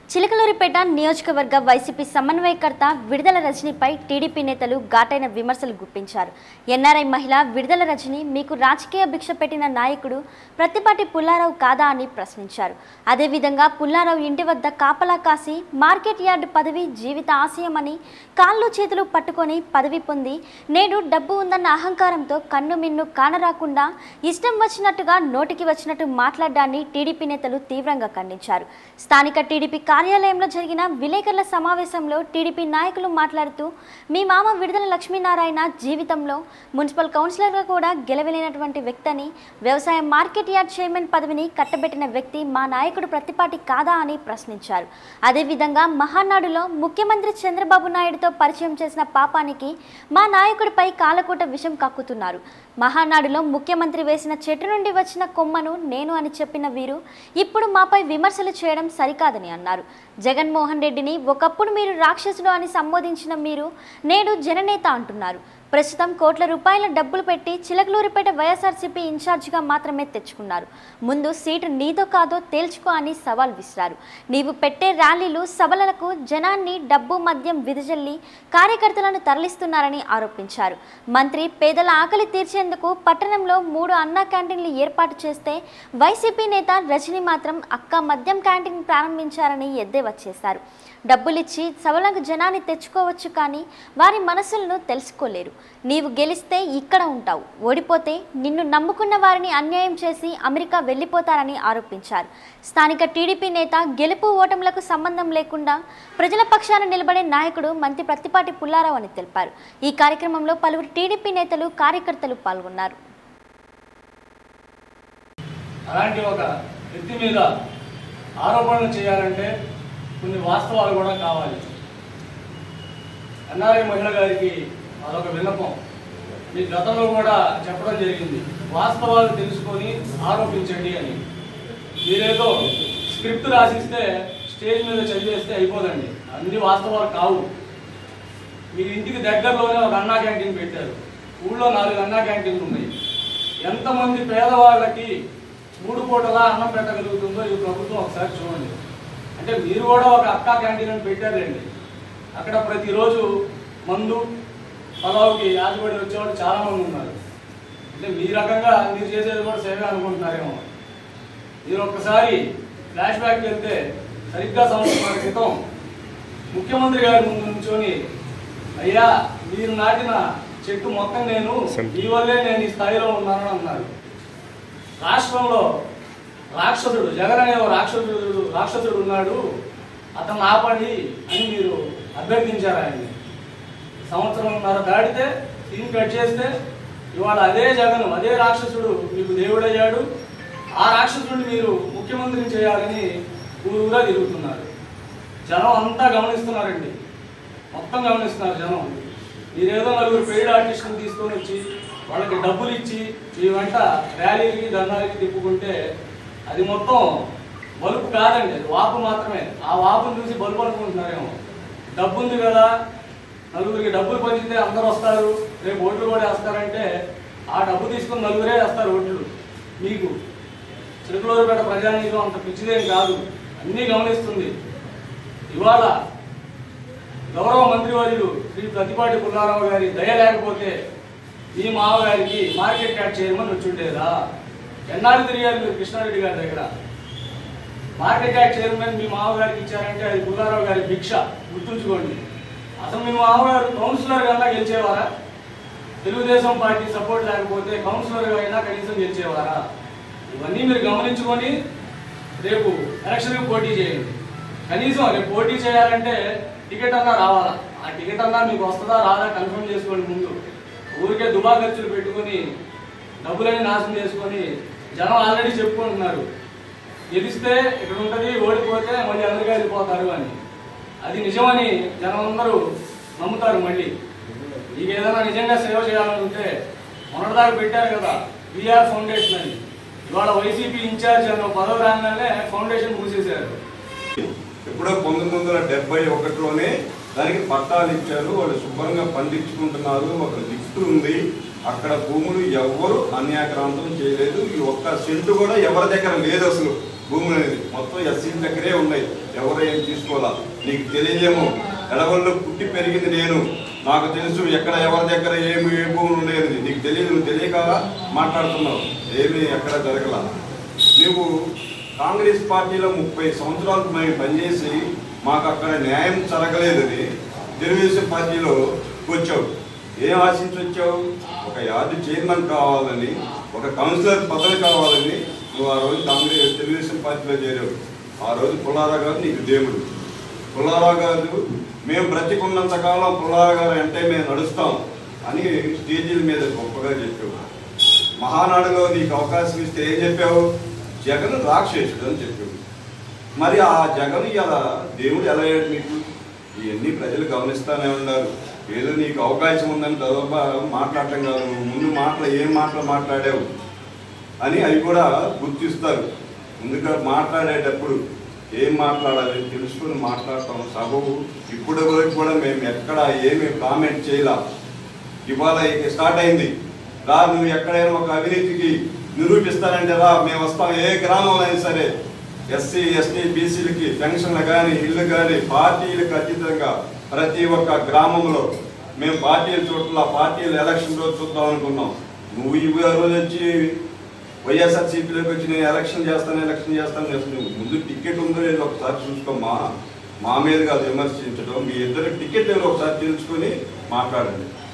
చిలకలూరిపేట నియోజకవర్గ వైసీపీ సమన్వయకర్త విడుదల రజనీపై టీడీపీ నేతలు ఘాటైన విమర్శలు గుప్పించారు ఎన్ఆర్ఐ మహిళ విడుదల రజని మీకు రాజకీయ భిక్ష పెట్టిన నాయకుడు ప్రతిపాటి పుల్లారావు కాదా అని ప్రశ్నించారు అదేవిధంగా పుల్లారావు ఇంటి వద్ద కాపలా కాసి మార్కెట్ యార్డ్ పదవి జీవిత ఆశయమని కాళ్ళు చేతులు పట్టుకొని పదవి పొంది నేడు డబ్బు ఉందన్న అహంకారంతో కన్ను మిన్ను కానరాకుండా ఇష్టం వచ్చినట్టుగా నోటికి వచ్చినట్టు మాట్లాడడాన్ని టీడీపీ నేతలు తీవ్రంగా ఖండించారు స్థానిక టీడీపీ కార్యాలయంలో జరిగిన విలేకరుల సమావేశంలో టీడీపీ నాయకులు మాట్లాడుతూ మీ మామ విడుదల లక్ష్మీనారాయణ జీవితంలో మున్సిపల్ కౌన్సిలర్గా కూడా గెలవలేనటువంటి వ్యక్తి అని వ్యవసాయ మార్కెట్ యార్డ్ చైర్మన్ పదవిని కట్టబెట్టిన వ్యక్తి మా నాయకుడు ప్రతిపాటి కాదా అని ప్రశ్నించారు అదేవిధంగా మహానాడులో ముఖ్యమంత్రి చంద్రబాబు నాయుడుతో పరిచయం చేసిన పాపానికి మా నాయకుడిపై కాలకూట విషం కక్కుతున్నారు మహానాడులో ముఖ్యమంత్రి వేసిన చెట్టు నుండి వచ్చిన కొమ్మను నేను అని చెప్పిన వీరు ఇప్పుడు మాపై విమర్శలు చేయడం సరికాదని అన్నారు జగన్మోహన్ రెడ్డిని ఒకప్పుడు మీరు రాక్షసుడు అని సంబోధించిన మీరు నేడు జననేత అంటున్నారు ప్రస్తుతం కోట్ల రూపాయల డబ్బులు పెట్టి చిలకలూరిపేట వైఎస్ఆర్సీపీ ఇన్ఛార్జిగా మాత్రమే తెచ్చుకున్నారు ముందు సీటు నీదో కాదో తేల్చుకో అని సవాల్ విసిరారు నీవు పెట్టే ర్యాలీలు సభలకు జనాన్ని డబ్బు మద్యం విదజల్లి కార్యకర్తలను తరలిస్తున్నారని ఆరోపించారు మంత్రి పేదల ఆకలి తీర్చేందుకు పట్టణంలో మూడు అన్నా క్యాంటీన్లు ఏర్పాటు చేస్తే వైసీపీ నేత రజని మాత్రం అక్క మద్యం క్యాంటీన్ ప్రారంభించారని ఎద్దేవా చేశారు డబ్బులిచ్చి సభలకు జనాన్ని తెచ్చుకోవచ్చు కానీ వారి మనసులను తెలుసుకోలేరు నీవు గెలిస్తే ఇక్కడ ఉంటావు ఓడిపోతే నిన్ను నమ్ముకున్న వారిని అన్యాయం చేసి అమెరికా వెళ్ళిపోతారని ఆరోపించారు స్థానిక టీడీపీ నేత గెలుపు ఓటములకు సంబంధం లేకుండా ప్రజల పక్షాన నిలబడే నాయకుడు మంత్రి ప్రత్తిపాటి పుల్లారావు అని తెలిపారు ఈ కార్యక్రమంలో పలువురు టీడీపీ నేతలు కార్యకర్తలు పాల్గొన్నారు అలాంటి ఒక వ్యక్తి మీద ఆరోపణలు చేయాలంటే కొన్ని వాస్తవాలు కూడా కావాలి ఎన్ఆర్ఐ మహిళ గారికి అదొక విన్నపం మీ గతంలో కూడా చెప్పడం జరిగింది వాస్తవాలు తెలుసుకొని ఆరోపించండి అని మీరేదో స్క్రిప్ట్ రాసిస్తే స్టేజ్ మీద చదివేస్తే అయిపోదండి అన్ని వాస్తవాలు కావు మీ ఇంటికి దగ్గరలోనే ఒక అన్నా క్యాంటీన్ పెట్టారు ఊళ్ళో నాలుగు అన్నా క్యాంటీన్లు ఉన్నాయి ఎంతమంది పేదవాళ్ళకి మూడు పూటలా అన్నం పెట్టగలుగుతుందో ఈ ప్రభుత్వం ఒకసారి చూడండి అంటే మీరు కూడా ఒక అక్కా క్యాంటీన్ అని పెట్టారండి అక్కడ ప్రతిరోజు మందు పలావుకి యాజబడి వచ్చేవాళ్ళు చాలా మంది ఉన్నారు అంటే మీ రకంగా మీరు చేసేది కూడా సేవ అనుకుంటున్నారేమో మీరు ఒక్కసారి ఫ్లాష్ బ్యాక్ వెళ్తే సరిగ్గా సంవత్సరాల క్రితం ముఖ్యమంత్రి గారి ముందు నుంచొని అయ్యా మీరు నాటిన చెట్టు మొత్తం నేను ఈ వల్లే నేను ఈ స్థాయిలో ఉన్నానని అన్నారు రాష్ట్రంలో రాక్షసుడు జగన్ అనే ఓ రాక్షసుడు రాక్షసుడు ఉన్నాడు అతను ఆపండి అని మీరు అభ్యర్థించారు ఆయన్ని సంవత్సరంన్నర దాటితే సీన్ కట్ చేస్తే ఇవాళ అదే జగన్ అదే రాక్షసుడు మీకు దేవుడయ్యాడు ఆ రాక్షసుడిని మీరు ముఖ్యమంత్రిని చేయాలని ఊరూరా తిరుగుతున్నారు జనం అంతా గమనిస్తున్నారండి మొత్తం గమనిస్తున్నారు జనం మీరేదో నలుగురు పెయిడ్ ఆర్టిస్టులు తీసుకొని వచ్చి వాళ్ళకి డబ్బులు ఇచ్చి మీ వెంట ర్యాలీలకి దండాలకి తిప్పుకుంటే అది మొత్తం బలుపు కాదండి అది వాపు మాత్రమే ఆ వాపును చూసి బలుపు అనుకుంటున్నారేమో డబ్బు ఉంది కదా నలుగురికి డబ్బులు పంచితే అందరు వస్తారు రేపు ఓట్లు కూడా వేస్తారంటే ఆ డబ్బు తీసుకుని నలుగురే వేస్తారు ఓట్లు మీకు చిరుకులూరుపేట ప్రజానీకం అంత పిచ్చిదేం కాదు అన్నీ గమనిస్తుంది ఇవాళ గౌరవ మంత్రివర్యులు శ్రీ ప్రతిపాటి పుల్లారావు గారి దయ లేకపోతే ఈ మావగారికి మార్కెట్ యాడ్ చేయమని వచ్చుండేదా ఎన్నాళ్ళు తిరిగారు మీరు కృష్ణారెడ్డి గారి దగ్గర మార్కెట్ యాడ్ చైర్మన్ మీ మామగారికి ఇచ్చారంటే అది పుల్లారావు గారి భిక్ష గుర్తుంచుకోండి అసలు మీ మామగారు కౌన్సిలర్ కన్నా గెలిచేవారా తెలుగుదేశం పార్టీ సపోర్ట్ లేకపోతే కౌన్సిలర్ అయినా కనీసం గెలిచేవారా ఇవన్నీ మీరు గమనించుకొని రేపు ఎలక్షన్కి పోటీ చేయండి కనీసం రేపు పోటీ చేయాలంటే టికెట్ అన్నా రావాలా ఆ టికెట్ అన్నా మీకు వస్తుందా రాదా కన్ఫర్మ్ చేసుకోండి ముందు ఊరికే దుబా ఖర్చులు పెట్టుకొని డబ్బులని నాశనం చేసుకొని జనం ఆల్రెడీ చెప్పుకుంటున్నారు గెలిస్తే ఇక్కడ ఉంటుంది ఓడిపోతే మళ్ళీ అమెరికా వెళ్ళిపోతారు అని అది నిజమని జనం అందరూ నమ్ముతారు మళ్ళీ మీకు ఏదైనా నిజంగా సేవ చేయాలనుకుంటే మొన్నటిదాకా పెట్టారు కదా విఆర్ ఫౌండేషన్ అని ఇవాళ వైసీపీ ఇన్ఛార్జ్ అని ఒక పదవి రాగానే ఫౌండేషన్ మూసేశారు ఎప్పుడో పంతొమ్మిది వందల డెబ్బై ఒకటిలోనే దానికి పట్టాలు ఇచ్చారు వాళ్ళు శుభ్రంగా పండించుకుంటున్నారు ఒక లిఫ్ట్ ఉంది అక్కడ భూములు ఎవ్వరు అన్యాక్రాంతం చేయలేదు ఈ ఒక్క సెంటు కూడా ఎవరి దగ్గర లేదు అసలు భూములు అనేది మొత్తం ఎస్సీ దగ్గరే ఉన్నాయి ఎవరు ఏం తీసుకోవాలా నీకు తెలియదేమో ఎడవల్లో పుట్టి పెరిగింది నేను నాకు తెలుసు ఎక్కడ ఎవరి దగ్గర ఏమి ఏ భూములు ఉన్నాయని నీకు తెలియదు నువ్వు తెలియక మాట్లాడుతున్నావు ఏమీ ఎక్కడ జరగల నువ్వు కాంగ్రెస్ పార్టీలో ముప్పై సంవత్సరాలు మేము పనిచేసి మాకు అక్కడ న్యాయం జరగలేదని తెలుగుదేశం పార్టీలో వచ్చావు ఏం ఆశించి వచ్చావు ఒక యార్డు చైర్మన్ కావాలని ఒక కౌన్సిలర్ పదవి కావాలని నువ్వు ఆ రోజు కాంగ్రెస్ తెలుగుదేశం పార్టీలో చేరావు ఆ రోజు పుల్లారా గారు నీకు దేవుడు పుల్లారా గారు మేము బ్రతికున్నంత కాలం పుల్లారా గారు అంటే మేము నడుస్తాం అని స్టేజీల మీద గొప్పగా చెప్పావు మహానాడులో నీకు అవకాశం ఇస్తే ఏం చెప్పావు జగన్ రాక్షసుడు అని చెప్పావు మరి ఆ జగన్ ఇలా దేవుడు ఎలా అయ్యాడు మీకు ఇవన్నీ ప్రజలు గమనిస్తానే ఉన్నారు ఏదో నీకు అవకాశం ఉందని చదవ మాట్లాడటం కాదు నువ్వు ముందు మాటలు ఏం మాటలు మాట్లాడావు అని అవి కూడా గుర్తిస్తారు ముందుగా మాట్లాడేటప్పుడు ఏం మాట్లాడాలి తెలుసుకుని మాట్లాడటం సబబు ఇప్పుడు వరకు కూడా మేము ఎక్కడ ఏమి కామెంట్ చేయలా ఇవాళ ఇక స్టార్ట్ అయింది రా నువ్వు ఎక్కడైనా ఒక అవినీతికి నిరూపిస్తానంటే రా మేము వస్తాం ఏ గ్రామంలో అయినా సరే ఎస్సీ ఎస్టీ బీసీలకి పెన్షన్లు కానీ ఇల్లు కానీ పార్టీలకు అతీతంగా ప్రతి ఒక్క గ్రామంలో మేము పార్టీలు చోట్ల పార్టీలు ఎలక్షన్ రోజు చూద్దాం అనుకున్నాం నువ్వు ఈ రోజు వచ్చి వైఎస్ఆర్సీపీలోకి వచ్చి నేను ఎలక్షన్ చేస్తాను ఎలక్షన్ చేస్తాను చేస్తాను ముందు టికెట్ ఉందో లేదో ఒకసారి చూసుకోమ్మా మా మీద కాదు విమర్శించడం మీ ఇద్దరు టికెట్ ఏదో ఒకసారి తెలుసుకొని మాట్లాడండి